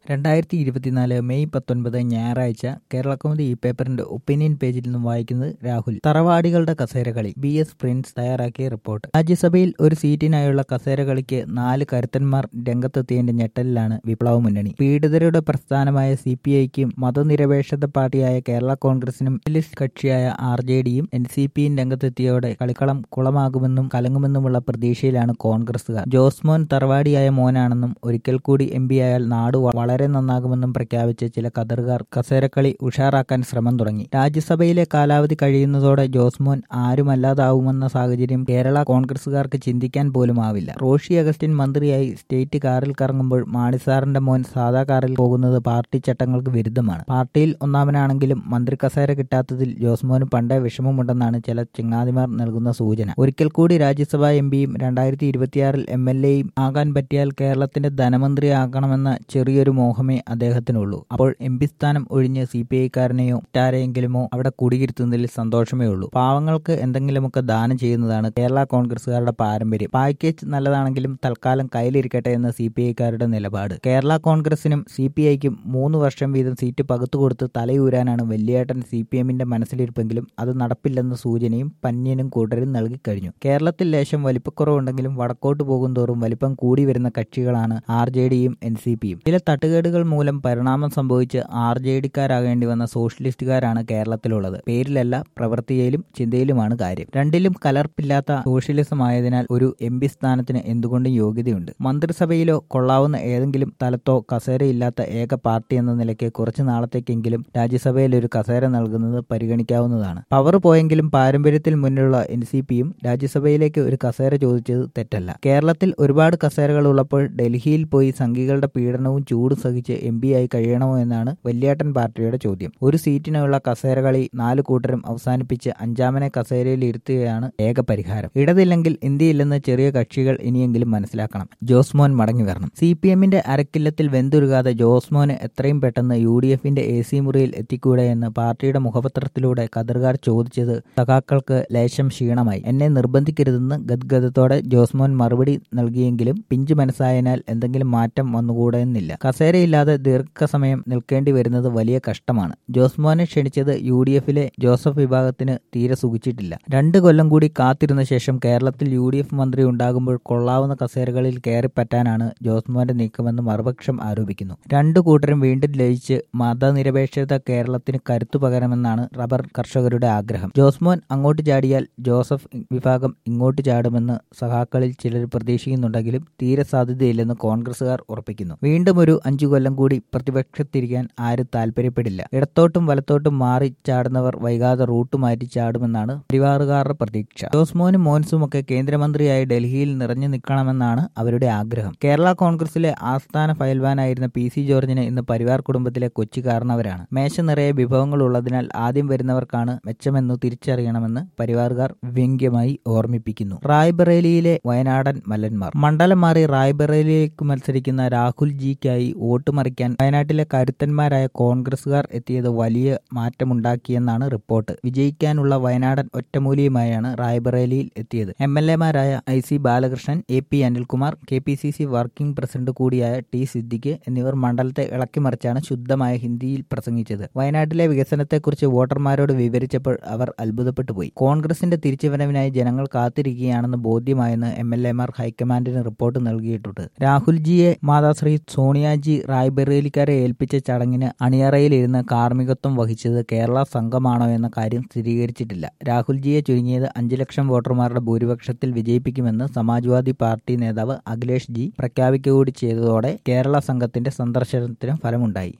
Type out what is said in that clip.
രണ്ടായിരത്തി ഇരുപത്തിനാല് മെയ് പത്തൊൻപത് ഞായറാഴ്ച കേരളകൗമുദി ഈ പേപ്പറിന്റെ ഒപ്പീനിയൻ പേജിൽ നിന്നും വായിക്കുന്നത് രാഹുൽ തറവാടികളുടെ കസേരകളി ബി എസ് പ്രിൻസ് തയ്യാറാക്കിയ റിപ്പോർട്ട് രാജ്യസഭയിൽ ഒരു സീറ്റിനായുള്ള കസേരകളിക്ക് നാല് കരുത്തന്മാർ രംഗത്തെത്തിയതിന്റെ ഞെട്ടലിലാണ് വിപ്ലവ മുന്നണി പീഡിതരുടെ പ്രസ്ഥാനമായ സി പി ഐക്കും മതനിരപേക്ഷത പാർട്ടിയായ കേരള കോൺഗ്രസിനും സോഷ്യലിസ്റ്റ് കക്ഷിയായ ആർ ജെ ഡിയും എൻ സി പിയും രംഗത്തെത്തിയോടെ കളിക്കളം കുളമാകുമെന്നും കലങ്ങുമെന്നുമുള്ള പ്രതീക്ഷയിലാണ് കോൺഗ്രസുകാർ ജോസ്മോൻ തറവാടിയായ മോനാണെന്നും ഒരിക്കൽ കൂടി എം പി ആയാൽ നാട് വളരെ നന്നാകുമെന്നും പ്രഖ്യാപിച്ച് ചില കതറുകാർ കസേരക്കളി ഉഷാറാക്കാൻ ശ്രമം തുടങ്ങി രാജ്യസഭയിലെ കാലാവധി കഴിയുന്നതോടെ ജോസ്മോൻ ആരുമല്ലാതാവുമെന്ന സാഹചര്യം കേരള കോൺഗ്രസുകാർക്ക് ചിന്തിക്കാൻ പോലും ആവില്ല റോഷി അഗസ്റ്റിൻ മന്ത്രിയായി സ്റ്റേറ്റ് കാറിൽ കറങ്ങുമ്പോൾ മാണിസാറിന്റെ മോൻ സാധാ കാറിൽ പോകുന്നത് പാർട്ടി ചട്ടങ്ങൾക്ക് വിരുദ്ധമാണ് പാർട്ടിയിൽ ഒന്നാമനാണെങ്കിലും മന്ത്രി കസേര കിട്ടാത്തതിൽ ജോസ്മോന് പണ്ടേ വിഷമമുണ്ടെന്നാണ് ചില ചിങ്ങാതിമാർ നൽകുന്ന സൂചന ഒരിക്കൽ കൂടി രാജ്യസഭാ എം പിയും രണ്ടായിരത്തി ഇരുപത്തിയാറിൽ എം എൽ എയും ആകാൻ പറ്റിയാൽ കേരളത്തിന്റെ ധനമന്ത്രിയാകണമെന്ന ചെറിയൊരു മോഹമേ അദ്ദേഹത്തിനുള്ളൂ അപ്പോൾ എം പി സ്ഥാനം ഒഴിഞ്ഞ് സി പി ഐക്കാരനെയോ മറ്റാരെയെങ്കിലുമോ അവിടെ കുടിയിരുത്തുന്നതിൽ സന്തോഷമേ ഉള്ളൂ പാവങ്ങൾക്ക് എന്തെങ്കിലുമൊക്കെ ദാനം ചെയ്യുന്നതാണ് കേരള കോൺഗ്രസുകാരുടെ പാരമ്പര്യം പാക്കേജ് നല്ലതാണെങ്കിലും തൽക്കാലം കയ്യിലിരിക്കട്ടെ എന്ന സി പി ഐക്കാരുടെ നിലപാട് കേരള കോൺഗ്രസിനും സി പി ഐക്കും മൂന്ന് വർഷം വീതം സീറ്റ് പകുത്തുകൊടുത്ത് തലയൂരാനാണ് വെള്ളിയേട്ടൻ സി പി എമ്മിന്റെ മനസ്സിലിരിപ്പെങ്കിലും അത് നടപ്പില്ലെന്ന സൂചനയും പന്യനും കൂട്ടരും നൽകിക്കഴിഞ്ഞു കേരളത്തിൽ ലേശം വലിപ്പക്കുറവുണ്ടെങ്കിലും വടക്കോട്ട് പോകും തോറും വലിപ്പം കൂടി വരുന്ന കക്ഷികളാണ് ആർ ജെ ഡിയും എൻ സി പിയും ചില തട്ടുകേടുകൾ മൂലം പരിണാമം സംഭവിച്ച് ആർ ജെ ഡിക്കാരാകേണ്ടി വന്ന സോഷ്യലിസ്റ്റുകാരാണ് കേരളത്തിലുള്ളത് പേരിലല്ല പ്രവൃത്തിയിലും ചിന്തയിലുമാണ് കാര്യം രണ്ടിലും കലർപ്പില്ലാത്ത സോഷ്യലിസം ആയതിനാൽ ഒരു എം പി സ്ഥാനത്തിന് എന്തുകൊണ്ടും യോഗ്യതയുണ്ട് മന്ത്രിസഭയിലോ കൊള്ളാവുന്ന ഏതെങ്കിലും തലത്തോ കസേരയില്ലാത്ത ഏക പാർട്ടി എന്ന നിലയ്ക്ക് കുറച്ചു നാളത്തേക്കെങ്കിലും രാജ്യസഭയിൽ ഒരു കസേര നൽകുന്നത് പരിഗണിക്കാവുന്നതാണ് പവർ പോയെങ്കിലും പാരമ്പര്യത്തിൽ മുന്നിലുള്ള എൻ സി പിയും രാജ്യസഭയിലേക്ക് ഒരു കസേര ചോദിച്ചത് തെറ്റല്ല കേരളത്തിൽ ഒരുപാട് കസേരകൾ ഉള്ളപ്പോൾ ഡൽഹിയിൽ പോയി സംഘികളുടെ പീഡനവും ചൂടും സഹിച്ച് എം പി ആയി കഴിയണമോ എന്നാണ് വല്യാട്ടൻ പാർട്ടിയുടെ ചോദ്യം ഒരു സീറ്റിനുള്ള കസേരകളി നാല് കൂട്ടരും അവസാനിപ്പിച്ച് അഞ്ചാമനെ കസേരയിൽ ഇരുത്തുകയാണ് ഏക പരിഹാരം ഇടതില്ലെങ്കിൽ ഇന്ത്യയില്ലെന്ന് ചെറിയ കക്ഷികൾ ഇനിയെങ്കിലും മനസ്സിലാക്കണം ജോസ്മോൻ മടങ്ങി വരണം സി പി എമ്മിന്റെ അരക്കില്ലത്തിൽ വെന്തുരുകാതെ ജോസ്മോന് എത്രയും പെട്ടെന്ന് യു ഡി എഫിന്റെ എ സി മുറിയിൽ എത്തിക്കൂടെ എന്ന് പാർട്ടിയുടെ മുഖപത്രത്തിലൂടെ കതറുകാർ ചോദിച്ചത് സഖാക്കൾക്ക് ലേശം ക്ഷീണമായി എന്നെ നിർബന്ധിക്കരുതെന്ന് ഗദ്ഗതത്തോടെ ജോസ്മോൻ മറുപടി നൽകിയെങ്കിലും പിഞ്ചു മനസ്സായതിനാൽ എന്തെങ്കിലും മാറ്റം വന്നുകൂടെ എന്നില്ല കസേരയില്ലാതെ ദീർഘസമയം നിൽക്കേണ്ടി വരുന്നത് വലിയ കഷ്ടമാണ് ജോസ്മോനെ ക്ഷണിച്ചത് യു ഡി എഫിലെ ജോസഫ് വിഭാഗത്തിന് തീരെ സുഖിച്ചിട്ടില്ല രണ്ട് കൊല്ലം കൂടി കാത്തിരുന്ന ശേഷം കേരളത്തിൽ യു ഡി എഫ് മന്ത്രി ഉണ്ടാകുമ്പോൾ കൊള്ളാവുന്ന കസേരകളിൽ കയറിപ്പറ്റാനാണ് ജോസ്മോന്റെ നീക്കമെന്ന് മറുപക്ഷം ആരോപിക്കുന്നു രണ്ടു കൂട്ടരും വീണ്ടും ലയിച്ച് മതനിരപേക്ഷത കേരളത്തിന് കരുത്തു പകരമെന്നാണ് റബ്ബർ കർഷകരുടെ ആഗ്രഹം ജോസ്മോൻ അങ്ങോട്ട് ചാടിയാൽ ജോസഫ് വിഭാഗം ഇങ്ങോട്ട് ചാടുമെന്ന് സഹാക്കളിൽ ചിലർ പ്രതീക്ഷിക്കുന്നുണ്ടെങ്കിലും തീരെ സാധ്യതയില്ലെന്ന് കോൺഗ്രസുകാർ ഉറപ്പിക്കുന്നു വീണ്ടും ഒരു അഞ്ചു കൊല്ലം കൂടി പ്രതിപക്ഷത്തിരിക്കാൻ ആരും താല്പര്യപ്പെടില്ല ഇടത്തോട്ടും വലത്തോട്ടും മാറി ചാടുന്നവർ വൈകാതെ റൂട്ട് മാറ്റി ചാടുമെന്നാണ് പരിവാറുകാരുടെ പ്രതീക്ഷ ജോസ്മോനും മോൻസും ഒക്കെ കേന്ദ്രമന്ത്രിയായി ഡൽഹിയിൽ നിറഞ്ഞു നിൽക്കണമെന്നാണ് അവരുടെ ആഗ്രഹം കേരള കോൺഗ്രസിലെ ആസ്ഥാന ഫയൽവാനായിരുന്ന പി സി ജോർജിന് ഇന്ന് പരിവാർ കുടുംബത്തിലെ കൊച്ചുകാരണവരാണ് മേശ നിറയെ വിഭവങ്ങൾ ഉള്ളതിനാൽ ആദ്യം വരുന്നവർക്കാണ് മെച്ചമെന്ന് തിരിച്ചറിയണമെന്ന് പരിവാറുകാർ വ്യംഗ്യമായി ഓർമ്മിപ്പിക്കുന്നു റായ്ബറേലിയിലെ വയനാടൻ മല്ലന്മാർ മണ്ഡലം മാറി റായ്ബറേലിയിലേക്ക് മത്സരിക്കുന്ന രാഹുൽ ജിക്കായി വോട്ട് മറിക്കാൻ വയനാട്ടിലെ കരുത്തന്മാരായ കോൺഗ്രസുകാർ എത്തിയത് വലിയ മാറ്റമുണ്ടാക്കിയെന്നാണ് റിപ്പോർട്ട് വിജയിക്കാനുള്ള വയനാടൻ ഒറ്റമൂലിയുമായാണ് റായ്ബറേലിയിൽ എത്തിയത് എം എൽ എമാരായ I C Balakrishnan A P Anilkumar K P C C working president കൂടിയായ ടി സിദ്ദിഖ് എന്നിവർ മണ്ഡലത്തെ ഇളക്കിമറിച്ചാണ് ശുദ്ധമായ ഹിന്ദിയിൽ പ്രസംഗിച്ചത് വയനാട്ടിലെ വികസനത്തെക്കുറിച്ച് വോട്ടർമാരോട് വിവരിച്ചപ്പോൾ അവർ അത്ഭുതപ്പെട്ടു പോയി കോൺഗ്രസിന്റെ തിരിച്ചുവരവിനായി ജനങ്ങൾ കാത്തിരിക്കുകയാണെന്ന് ബോധ്യമായെന്ന് എം എൽ എമാർ ഹൈക്കമാൻഡിന് റിപ്പോർട്ട് നൽകിയിട്ടുണ്ട് രാഹുൽജിയെ മാതാശ്രീ സോണിയാജി റായ്ബറേലിക്കാരെ ഏൽപ്പിച്ച ചടങ്ങിന് അണിയറയിലിരുന്ന് കാർമ്മികത്വം വഹിച്ചത് കേരള സംഘമാണോ എന്ന കാര്യം സ്ഥിരീകരിച്ചിട്ടില്ല രാഹുൽജിയെ ചുരുങ്ങിയത് അഞ്ചു ലക്ഷം വോട്ടർമാരുടെ ഭൂരിപക്ഷത്തിൽ വിജയിപ്പിക്കുമെന്ന് സമാജ്വാദി പാർട്ടി നേതാവ് അഖിലേഷ് ജി പ്രഖ്യാപിക്കുക കൂടി ചെയ്തതോടെ കേരള സംഘത്തിന്റെ സന്ദർശനത്തിന് ഫലമുണ്ടായി